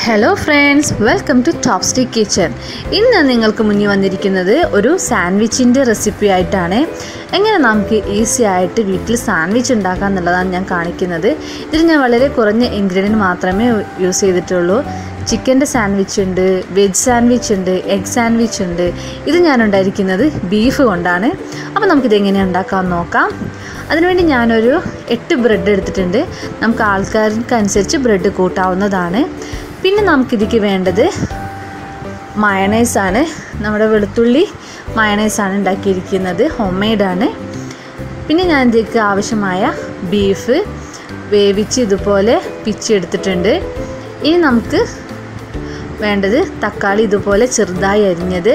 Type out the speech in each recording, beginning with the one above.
hello friends welcome to top stick kitchen ഇന്ന് നിങ്ങൾക്ക് മുന്നിൽ വന്നിരിക്കുന്നത് ഒരു സാൻഡ്വിച്ചിൻ്റെ റെസിപ്പി ആയിട്ടാണ് എങ്ങനെ നമുക്ക് ഈസി ആയിട്ട് വീട്ടിൽ സാൻഡ്വിച്ച് ഉണ്ടാക്കാം എന്നുള്ളതാണ് ഞാൻ കാണിക്കുന്നത് ഇതിൽ ഞാൻ വളരെ കുറഞ്ഞ ഇൻഗ്രീഡിയൻറ്റ് മാത്രമേ യൂസ് ചെയ്തിട്ടുള്ളൂ ചിക്കൻ്റെ സാൻഡ്വിച്ച് ഉണ്ട് വെജ് സാൻഡ്വിച്ച് ഉണ്ട് എഗ് സാൻഡ്വിച്ച് ഉണ്ട് ഇത് ഞാൻ ഉണ്ടായിരിക്കുന്നത് ബീഫ് കൊണ്ടാണ് അപ്പോൾ നമുക്കിത് എങ്ങനെയാണ് ഉണ്ടാക്കാമെന്ന് നോക്കാം അതിനുവേണ്ടി ഞാനൊരു എട്ട് ബ്രെഡ് എടുത്തിട്ടുണ്ട് നമുക്ക് ആൾക്കാർക്കനുസരിച്ച് ബ്രെഡ് കൂട്ടാവുന്നതാണ് പിന്നെ നമുക്കിതിക്ക് വേണ്ടത് മയണൈസാണ് നമ്മുടെ വെളുത്തുള്ളി മയണൈസാണ് ഉണ്ടാക്കിയിരിക്കുന്നത് ഹോം മെയ്ഡാണ് പിന്നെ ഞാൻ ഇതിലേക്ക് ആവശ്യമായ ബീഫ് വേവിച്ച് ഇതുപോലെ പിച്ചെടുത്തിട്ടുണ്ട് ഇനി നമുക്ക് വേണ്ടത് തക്കാളി ഇതുപോലെ ചെറുതായി അരിഞ്ഞത്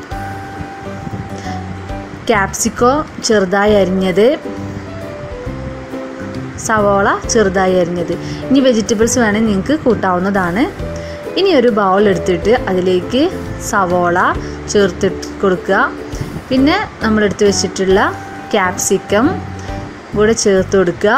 ക്യാപ്സിക്കോ ചെറുതായി അരിഞ്ഞത് സവോള ചെറുതായി അരിഞ്ഞത് ഇനി വെജിറ്റബിൾസ് വേണമെങ്കിൽ നിങ്ങൾക്ക് കൂട്ടാവുന്നതാണ് ഇനി ഒരു ബൗൾ എടുത്തിട്ട് അതിലേക്ക് സവോള ചേർത്തിട്ട് കൊടുക്കുക പിന്നെ നമ്മളെടുത്ത് വെച്ചിട്ടുള്ള ക്യാപ്സിക്കം കൂടെ ചേർത്ത് കൊടുക്കുക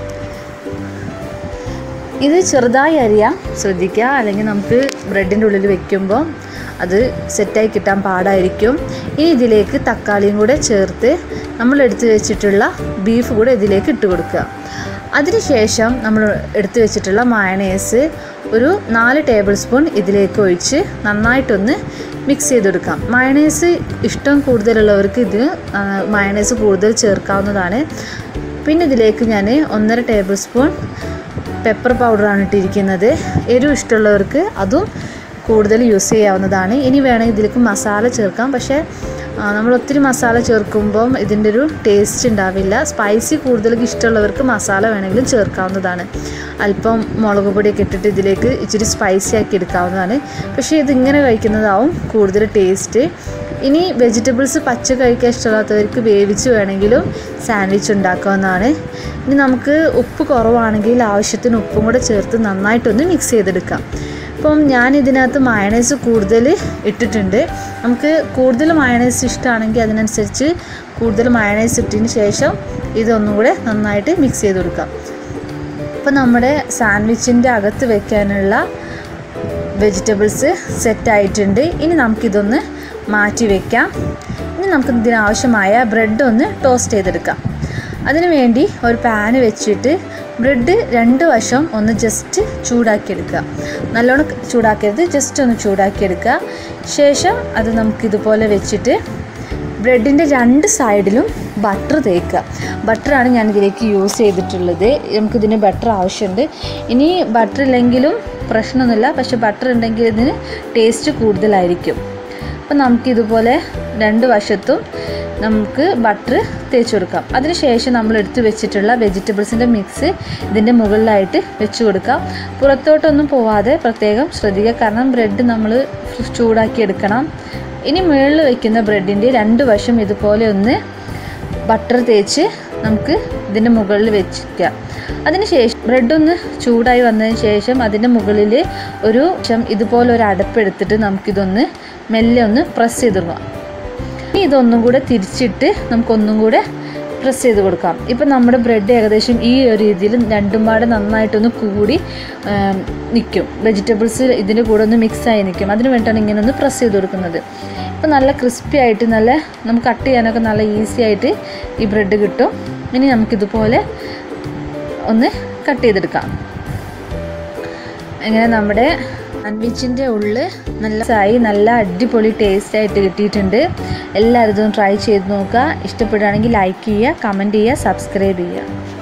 ഇത് ചെറുതായി അരിയാം ശ്രദ്ധിക്കുക അല്ലെങ്കിൽ നമുക്ക് ബ്രെഡിൻ്റെ ഉള്ളിൽ വെക്കുമ്പോൾ അത് സെറ്റായി കിട്ടാൻ പാടായിരിക്കും ഇനി ഇതിലേക്ക് തക്കാളിയും കൂടെ ചേർത്ത് നമ്മൾ എടുത്തു വെച്ചിട്ടുള്ള ബീഫ് കൂടെ ഇതിലേക്ക് ഇട്ട് കൊടുക്കുക അതിനുശേഷം നമ്മൾ എടുത്തു വെച്ചിട്ടുള്ള മയണേസ് ഒരു നാല് ടേബിൾ സ്പൂൺ ഇതിലേക്ക് ഒഴിച്ച് നന്നായിട്ടൊന്ന് മിക്സ് ചെയ്തെടുക്കാം മയണേസ് ഇഷ്ടം കൂടുതലുള്ളവർക്ക് ഇത് മയണേസ് കൂടുതൽ ചേർക്കാവുന്നതാണ് പിന്നെ ഇതിലേക്ക് ഞാൻ ഒന്നര ടേബിൾ സ്പൂൺ പെപ്പർ പൗഡറാണ് ഇട്ടിരിക്കുന്നത് എരിവ് ഇഷ്ടമുള്ളവർക്ക് അതും കൂടുതൽ യൂസ് ചെയ്യാവുന്നതാണ് ഇനി വേണമെങ്കിൽ ഇതിലേക്ക് മസാല ചേർക്കാം പക്ഷേ നമ്മൾ ഒത്തിരി മസാല ചേർക്കുമ്പം ഇതിൻ്റെ ഒരു ടേസ്റ്റ് ഉണ്ടാവില്ല സ്പൈസി കൂടുതൽ ഇഷ്ടമുള്ളവർക്ക് മസാല വേണമെങ്കിലും ചേർക്കാവുന്നതാണ് അല്പം മുളക് പൊടിയൊക്കെ ഇട്ടിട്ട് ഇതിലേക്ക് ഇച്ചിരി സ്പൈസി ആക്കി എടുക്കാവുന്നതാണ് പക്ഷേ ഇതിങ്ങനെ കഴിക്കുന്നതാവും കൂടുതൽ ടേസ്റ്റ് ഇനി വെജിറ്റബിൾസ് പച്ച കഴിക്കാൻ ഇഷ്ടമില്ലാത്തവർക്ക് വേവിച്ച് വേണമെങ്കിലും സാൻഡ്വിച്ച് ഉണ്ടാക്കാവുന്നതാണ് ഇനി നമുക്ക് ഉപ്പ് കുറവാണെങ്കിൽ ആവശ്യത്തിന് ഉപ്പും കൂടെ ചേർത്ത് നന്നായിട്ടൊന്ന് മിക്സ് ചെയ്തെടുക്കാം അപ്പം ഞാൻ ഇതിനകത്ത് മയണൈസ് കൂടുതൽ ഇട്ടിട്ടുണ്ട് നമുക്ക് കൂടുതൽ മയണൈസ് ഇഷ്ടമാണെങ്കിൽ അതിനനുസരിച്ച് കൂടുതൽ മയണൈസ് ഇട്ടതിന് ശേഷം ഇതൊന്നും കൂടെ നന്നായിട്ട് മിക്സ് ചെയ്ത് കൊടുക്കാം അപ്പോൾ നമ്മുടെ സാൻഡ്വിച്ചിൻ്റെ അകത്ത് വെക്കാനുള്ള വെജിറ്റബിൾസ് സെറ്റായിട്ടുണ്ട് ഇനി നമുക്കിതൊന്ന് മാറ്റി വയ്ക്കാം ഇനി നമുക്ക് ഇതിനാവശ്യമായ ബ്രെഡ് ഒന്ന് ടോസ്റ്റ് ചെയ്തെടുക്കാം അതിനു വേണ്ടി ഒരു പാന് വെച്ചിട്ട് ബ്രെഡ് രണ്ട് വശം ഒന്ന് ജസ്റ്റ് ചൂടാക്കിയെടുക്കുക നല്ലോണം ചൂടാക്കരുത് ജസ്റ്റ് ഒന്ന് ചൂടാക്കിയെടുക്കുക ശേഷം അത് നമുക്കിതുപോലെ വെച്ചിട്ട് ബ്രെഡിൻ്റെ രണ്ട് സൈഡിലും ബട്ടർ തേക്കുക ബട്ടറാണ് ഞാൻ ഇതിലേക്ക് യൂസ് ചെയ്തിട്ടുള്ളത് നമുക്കിതിന് ബട്ടർ ആവശ്യമുണ്ട് ഇനി ബട്ടർ ഇല്ലെങ്കിലും പ്രശ്നമൊന്നുമില്ല പക്ഷെ ബട്ടർ ഉണ്ടെങ്കിൽ ഇതിന് ടേസ്റ്റ് കൂടുതലായിരിക്കും അപ്പം നമുക്കിതുപോലെ രണ്ട് വശത്തും നമുക്ക് ബട്ടർ തേച്ച് കൊടുക്കാം അതിനുശേഷം നമ്മൾ എടുത്ത് വെച്ചിട്ടുള്ള വെജിറ്റബിൾസിൻ്റെ മിക്സ് ഇതിൻ്റെ മുകളിലായിട്ട് വെച്ച് കൊടുക്കാം പുറത്തോട്ടൊന്നും പോവാതെ പ്രത്യേകം ശ്രദ്ധിക്കുക കാരണം ബ്രെഡ് നമ്മൾ ചൂടാക്കി എടുക്കണം ഇനി മുകളിൽ വയ്ക്കുന്ന ബ്രെഡിൻ്റെ രണ്ട് വശം ഇതുപോലെ ഒന്ന് ബട്ടർ തേച്ച് നമുക്ക് ഇതിൻ്റെ മുകളിൽ വെച്ചിരിക്കുക അതിനുശേഷം ബ്രെഡ് ഒന്ന് ചൂടായി വന്നതിന് ശേഷം അതിൻ്റെ മുകളിൽ ഒരു ഇതുപോലെ ഒരു അടപ്പെടുത്തിട്ട് നമുക്കിതൊന്ന് മെല്ലെ ഒന്ന് പ്രസ് ചെയ്ത് കൊടുക്കാം ഇനി ഇതൊന്നും കൂടെ തിരിച്ചിട്ട് നമുക്കൊന്നും കൂടെ പ്രസ് ചെയ്ത് കൊടുക്കാം ഇപ്പം നമ്മുടെ ബ്രെഡ് ഏകദേശം ഈ ഒരു രീതിയിൽ രണ്ടും പാടെ നന്നായിട്ടൊന്ന് കൂടി നിൽക്കും വെജിറ്റബിൾസ് ഇതിൻ്റെ കൂടെ ഒന്ന് മിക്സായി നിൽക്കും അതിന് വേണ്ടിയിട്ടാണ് ഇങ്ങനെ ഒന്ന് പ്രസ് ചെയ്ത് കൊടുക്കുന്നത് ഇപ്പം നല്ല ക്രിസ്പി ആയിട്ട് നല്ല നമുക്ക് കട്ട് ചെയ്യാനൊക്കെ നല്ല ഈസി ആയിട്ട് ഈ ബ്രെഡ് കിട്ടും ഇനി നമുക്കിതുപോലെ ഒന്ന് കട്ട് ചെയ്തെടുക്കാം അങ്ങനെ നമ്മുടെ സാൻഡ്വിച്ചിൻ്റെ ഉള്ളിൽ നല്ല സായി നല്ല അടിപൊളി ടേസ്റ്റ് ആയിട്ട് കിട്ടിയിട്ടുണ്ട് എല്ലാവരും ഇതൊന്ന് ട്രൈ ചെയ്ത് നോക്കുക ഇഷ്ടപ്പെടുകയാണെങ്കിൽ ലൈക്ക് ചെയ്യുക കമൻറ്റ് ചെയ്യുക സബ്സ്ക്രൈബ് ചെയ്യുക